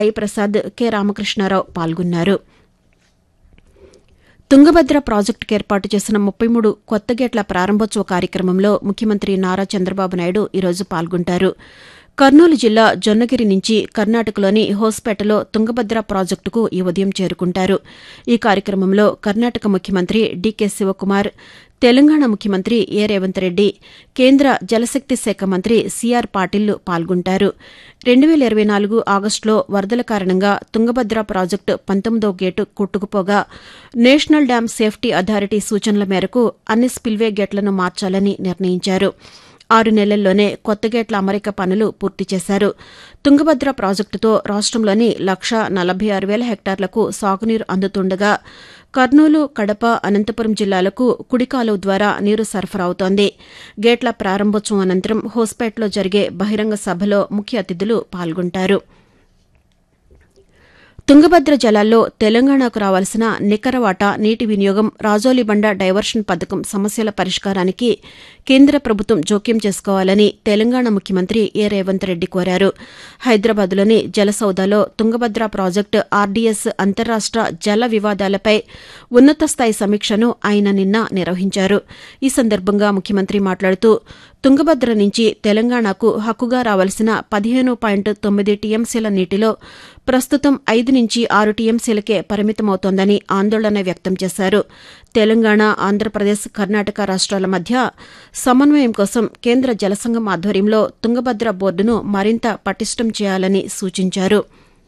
Prasad K Ramakrishna Rao పాల్గొన్నారు తుంగభద్ర ప్రాజెక్టుకు ఏర్పాటు చేసిన ముప్పై మూడు కొత్త గేట్ల ప్రారంభోత్సవ కార్యక్రమంలో ముఖ్యమంత్రి నారా చంద్రబాబు నాయుడు ఈరోజు పాల్గొంటారు కర్నూలు జిల్లా జొన్నగిరి నుంచి కర్ణాటకలోని హోస్పేటలో తుంగభద్ర ప్రాజెక్టుకు ఈ ఉదయం చేరుకుంటారు ఈ కార్యక్రమంలో కర్ణాటక ముఖ్యమంత్రి డీకే శివకుమార్ తెలంగాణ ముఖ్యమంత్రి ఏ రేవంత్ రెడ్డి కేంద్ర జలశక్తి శాఖ మంత్రి సిఆర్ పాటిల్ పాల్గొంటారు రెండు వేల ఇరవై నాలుగు ఆగస్టులో వరదల కారణంగా తుంగభద్ర ప్రాజెక్టు పంతొమ్మిదో గేటు కొట్టుకుపోగా నేషనల్ డ్యాం సేఫ్టీ అథారిటీ సూచనల మేరకు అన్ని స్పిల్వే గేట్లను మార్చాలని నిర్ణయించారు ఆరు నెలల్లోనే కొత్త గేట్ల అమరిక పనులు పూర్తి చేశారు తుంగభద్ర ప్రాజెక్టుతో రాష్టంలోని లక్ష నలభై ఆరు వేల హెక్టార్లకు సాగునీరు అందుతుండగా కర్నూలు కడప అనంతపురం జిల్లాలకు కుడికాలువ ద్వారా నీరు సరఫరా అవుతోంది గేట్ల ప్రారంభోత్సవం అనంతరం హోస్పేటలో జరిగే బహిరంగ సభలో ముఖ్య అతిథులు పాల్గొంటారు తుంగభద్ర జలాల్లో తెలంగాణకు రావాల్సిన నికర వాటా నీటి వినియోగం రాజోలిబండ డైవర్షన్ పథకం సమస్యల పరిష్కారానికి కేంద్ర ప్రభుత్వం జోక్యం చేసుకోవాలని తెలంగాణ ముఖ్యమంత్రి ఏ రేవంత్ రెడ్డి కోరారు హైదరాబాద్లోని జలసౌదాలో తుంగభద్ర ప్రాజెక్టు ఆర్డీఎస్ అంతర్రాష్ట జల వివాదాలపై ఉన్నత స్థాయి సమీక్షను ఆయన నిన్న నిర్వహించారు ఈ సందర్భంగా ముఖ్యమంత్రి మాట్లాడుతూ తుంగభద్ర నుంచి తెలంగాణకు హక్కుగా రావాల్సిన పదిహేను పాయింట్ తొమ్మిది టీఎంసీల నీటిలో ప్రస్తుతం ఐదు నుంచి ఆరు టీఎంసీలకే పరిమితమవుతోందని ఆందోళన వ్యక్తం చేశారు తెలంగాణ ఆంధ్రప్రదేశ్ కర్ణాటక రాష్ట్రాల మధ్య సమన్వయం కోసం కేంద్ర జలసంఘం ఆధ్వర్యంలో తుంగభద్ర బోర్డును మరింత పటిష్టం చేయాలని సూచించారు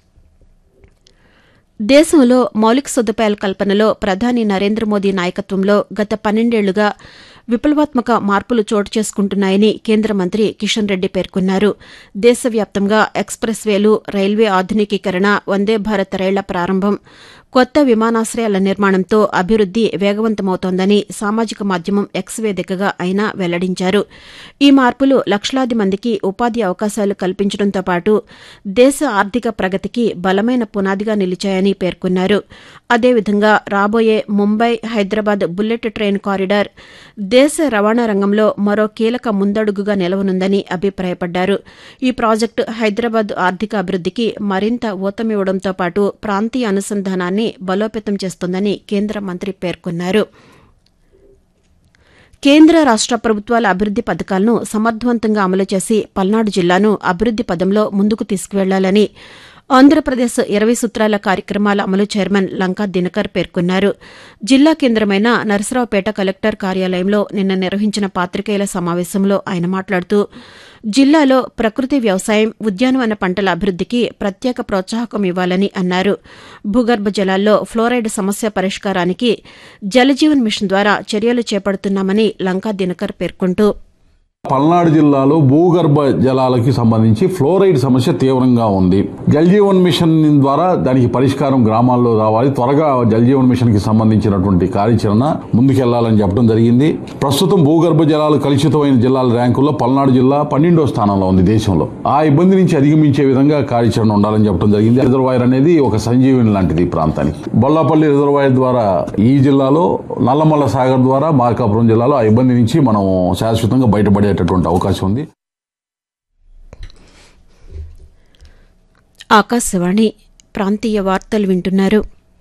దేశంలో మౌలిక సదుపాయాల కల్పనలో ప్రధాని నరేంద్ర మోదీ నాయకత్వంలో గత పన్నెండేళ్లుగా విప్లవాత్మక మార్పులు చోటు చేసుకుంటున్నాయని కేంద్ర మంత్రి కిషన్ రెడ్డి పేర్కొన్నారు దేశవ్యాప్తంగా ఎక్స్ప్రెస్ వేలు రైల్వే ఆధునికీకరణ వందే భారత్ రైళ్ల ప్రారంభం కొత్త విమానాశ్రయాల నిర్మాణంతో అభివృద్ది వేగవంతమవుతోందని సామాజిక మాధ్యమం ఎక్స్ వేదికగా ఆయన వెల్లడించారు ఈ మార్పులు లక్షలాది మందికి ఉపాధి అవకాశాలు కల్పించడంతో పాటు దేశ ఆర్థిక ప్రగతికి బలమైన పునాదిగా నిలిచాయని పేర్కొన్నారు అదేవిధంగా రాబోయే Mumbai Hyderabad bullet train corridor దేశ రవాణా రంగంలో మరో కీలక ముందడుగుగా నిలవనుందని అభిప్రాయపడ్డారు ఈ ప్రాజెక్టు హైదరాబాద్ ఆర్థిక అభివృద్దికి మరింత ఊతమివ్వడంతో పాటు ప్రాంతీయ అనుసంధానాన్ని బలోపేతం చేస్తుందని కేంద్ర మంత్రి పేర్కొన్నారు కేంద్ర రాష్ట ప్రభుత్వాల అభివృద్ది పథకాలను సమర్థవంతంగా అమలు చేసి పల్నాడు జిల్లాను అభివృద్ది పదంలో ముందుకు తీసుకువెళ్లాలని ఆంధ్రప్రదేశ్ ఇరవై సూత్రాల కార్యక్రమాల అమలు చైర్మన్ లంకా దినకర్ పేర్కొన్నారు జిల్లా కేంద్రమైన నరసరావుపేట కలెక్టర్ కార్యాలయంలో నిన్న నిర్వహించిన పాతికేయుల సమావేశంలో ఆయన మాట్లాడుతూ జిల్లాలో ప్రకృతి వ్యవసాయం ఉద్యానవన పంటల అభివృద్దికి ప్రత్యేక ప్రోత్సాహకం ఇవ్వాలని అన్నారు భూగర్భ జలాల్లో ఫ్లోరైడ్ సమస్య పరిష్కారానికి జలజీవన్ మిషన్ ద్వారా చర్యలు చేపడుతున్నామని లంకా దినకర్ పేర్కొంటూ పల్నాడు జిల్లాలో భూగర్భ జలాలకి సంబంధించి ఫ్లోరైడ్ సమస్య తీవ్రంగా ఉంది జల్ జీవన్ మిషన్ ద్వారా దానికి పరిష్కారం గ్రామాల్లో రావాలి త్వరగా జల్ జీవన్ మిషన్ కి సంబంధించినటువంటి కార్యాచరణ ముందుకెళ్లాలని చెప్పడం జరిగింది ప్రస్తుతం భూగర్భ జలాలు కలుషితమైన జిల్లాల ర్యాంకుల్లో పల్నాడు జిల్లా పన్నెండో స్థానంలో ఉంది దేశంలో ఆ ఇబ్బంది నుంచి అధిగమించే విధంగా కార్యాచరణ ఉండాలని చెప్పడం జరిగింది రిజర్వాయర్ అనేది ఒక సంజీవిని లాంటిది ఈ ప్రాంతానికి బొల్లాపల్లి రిజర్వాయర్ ద్వారా ఈ జిల్లాలో నల్లమల్ల సాగర్ ద్వారా మార్కాపురం జిల్లాలో ఆ ఇబ్బంది నుంచి మనం శాశ్వతంగా బయటపడే ఉండేటటువంటి అవకాశం ఉంది ఆకాశవాణి ప్రాంతీయ వార్తలు వింటున్నారు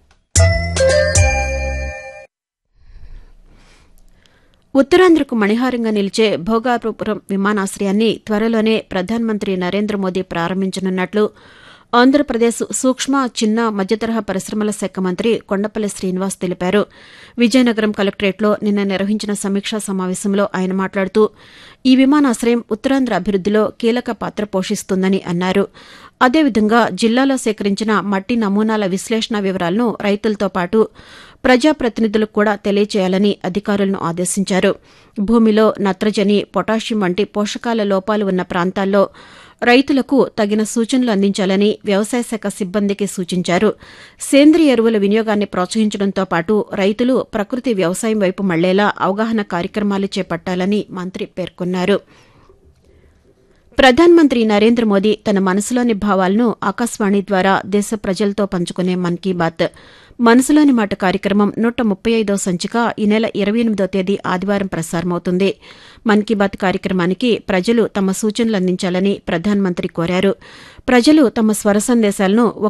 ఉత్తరాంధ్రకు మణిహారంగా నిలిచే భోగాపురం విమానాశ్రయాన్ని త్వరలోనే ప్రధానమంత్రి నరేంద్ర మోదీ ప్రారంభించనున్నట్లు ఆంధ్రప్రదేశ్ సూక్ష్మ చిన్న మధ్యతరహా పరిశ్రమల శాఖ మంత్రి కొండపల్లి శ్రీనివాస్ తెలిపారు విజయనగరం కలెక్టరేట్లో నిన్న నిర్వహించిన సమీక్షా సమావేశంలో ఆయన మాట్లాడుతూ ఈ విమానాశ్రయం ఉత్తరాంధ్ర అభివృద్దిలో కీలక పాత్ర పోషిస్తుందని అన్నారు అదేవిధంగా జిల్లాలో సేకరించిన మట్టి నమూనాల విశ్లేషణ వివరాలను రైతులతో పాటు ప్రజాప్రతినిధులకు కూడా తెలియచేయాలని అధికారులను ఆదేశించారు భూమిలో నత్రజని పొటాషియం వంటి పోషకాల లోపాలు ఉన్న ప్రాంతాల్లో రైతులకు తగిన సూచనలు అందించాలని వ్యవసాయ శాఖ సిబ్బందికి సూచించారు సేంద్రియ ఎరువుల వినియోగాన్ని ప్రోత్సహించడంతో పాటు రైతులు ప్రకృతి వ్యవసాయం వైపు మళ్లేలా అవగాహన కార్యక్రమాలు చేపట్టాలని మంత్రి పేర్కొన్నారు ప్రధానమంత్రి నరేంద్ర మోదీ తన మనసులోని భావాలను ఆకాశవాణి ద్వారా దేశ ప్రజలతో పంచుకునే మన్ కీ బాత్ మనసులోని మాట కార్యక్రమం నూట ముప్పై ఐదో సంచిక ఈ నెల ఇరవై ఎనిమిదో తేదీ ఆదివారం ప్రసారమవుతుంది మన్ కీ బాత్ కార్యక్రమానికి ప్రజలు తమ సూచనలు అందించాలని ప్రధానమంత్రి కోరారు ప్రజలు తమ స్వర సందేశాలను